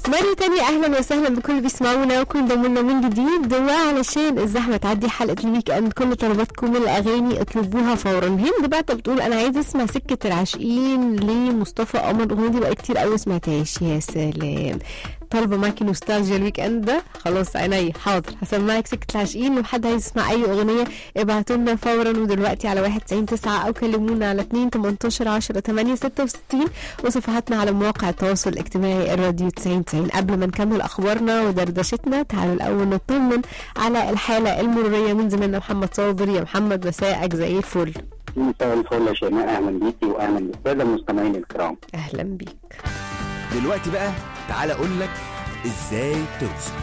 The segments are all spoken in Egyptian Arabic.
مرة تانية أهلا وسهلا بكل اللي بيسمعونا وكل انضموا لنا من جديد وعلشان الزحمة تعدي حلقة الويك اند كل طلباتكم الأغاني اطلبوها فورا هند بقى بتقول أنا عايزة أسمع سكة العاشقين لمصطفى قمر الأغنية دي بقى كتير قوي ما سمعتهاش يا سلام طالبة معاكي نوستالجيا الويك اند ده خلاص عينيا حاضر هسمعك سكة العاشقين لو حد عايز يسمع أي أغنية ابعتوا لنا فورا ودلوقتي على 199 أو كلمونا على 2 18 10 8 66 وصفحاتنا على مواقع التواصل الاجتماعي الراديو 90 90 قبل ما نكمل اخبارنا ودردشتنا تعالوا الاول نطمن على الحاله المروريه من زميلنا محمد صابر يا محمد مساءك زي الفل مساء الفل يا شيماء اهلا بيكي واهلا بالساده المستمعين الكرام اهلا بيك دلوقتي بقى تعالى اقول لك ازاي توصل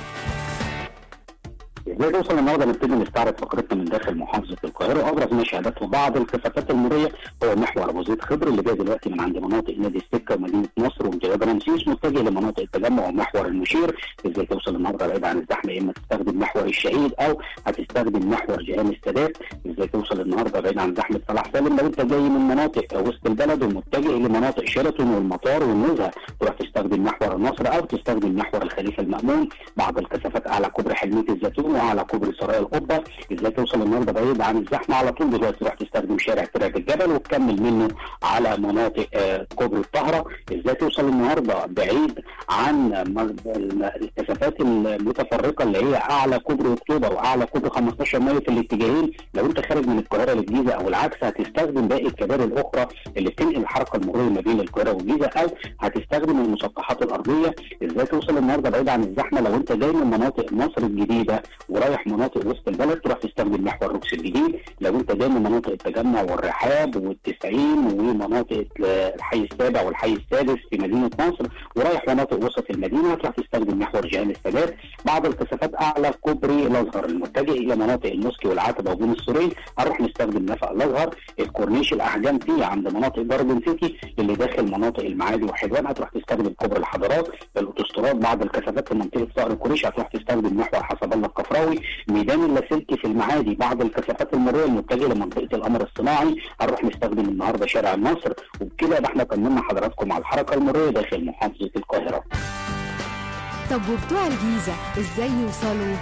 ازاي توصل النهارده نبتدي نستعرض فقرتنا من داخل محافظه القاهره وابرز ما شهدته بعض الكثافات المروريه هو محور ابو زيد خضر اللي جاي دلوقتي من عند مناطق نادي السكه ومدينه نصر وامتداد رمسيس متجه لمناطق التجمع ومحور المشير ازاي توصل النهارده بعيد عن الزحمه يا اما تستخدم محور الشهيد او هتستخدم محور جهان السادات ازاي توصل النهارده بعيد عن زحمه صلاح سالم لو انت جاي من مناطق وسط البلد ومتجه لمناطق شيراتون والمطار والنزهه تروح تستخدم محور النصر او تستخدم محور الخليفه المامون بعض الكثافات اعلى كوبري حلميه الزيتون واعلى كوبري سرايا القبه ازاي توصل النهارده بعيد عن الزحمه على طول دلوقتي تروح تستخدم شارع تراك الجبل وتكمل منه على مناطق آه، كوبري الطهره ازاي توصل النهارده بعيد عن م- ال- الكثافات المتفرقه اللي هي اعلى كوبري اكتوبر واعلى كوبري 15 مايو في الاتجاهين لو انت خارج من القاهره للجيزه او العكس هتستخدم باقي الكباري الاخرى اللي بتنقل الحركه المروريه ما بين القاهره والجيزه او هتستخدم المسطحات الارضيه ازاي توصل النهارده بعيد عن الزحمه لو انت جاي من مناطق مصر الجديده ورايح مناطق وسط البلد تروح تستخدم محور روكس الجديد لو انت جاي من مناطق التجمع والرحاب والتسعين ومناطق الحي السابع والحي السادس في مدينه نصر ورايح مناطق وسط المدينه تروح تستخدم محور جهان السادات بعض الكثافات اعلى كوبري الازهر المتجه الى مناطق الموسكي والعتبه وبين السورين هنروح نستخدم نفق الازهر الكورنيش الاحجام فيه عند مناطق جاردن سيتي اللي داخل مناطق المعادي وحلوان هتروح تستخدم كوبري الحضارات الاوتوستراد بعض الكثافات في منطقه صقر الكوريش هتروح تستخدم محور حسب الله الكفراوي ميدان اللاسلكي في المعادي بعض الكثافات المروريه المتجهه لمنطقه القمر الصناعي هنروح نستخدم النهارده شارع النصر وبكده يبقى احنا طمنا حضراتكم على الحركه المروريه داخل محافظه القاهره طب وبتوع الجيزة ازاي يوصلوا؟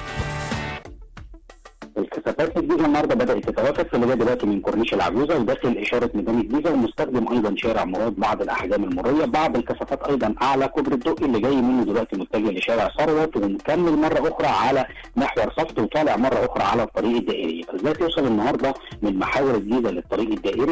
الكثافات في الجيزه النهارده بدات تتوافد في اللي جاي دلوقتي من كورنيش العجوزه وداخل اشاره ميدان الجيزه ومستخدم ايضا شارع مراد بعض الاحجام المروريه بعض الكثافات ايضا اعلى كوبري الدقي اللي جاي منه دلوقتي متجه لشارع ثروت ومكمل مره اخرى على محور صفت وطالع مره اخرى على الطريق الدائري ازاي توصل النهارده من محاور الجيزه للطريق الدائري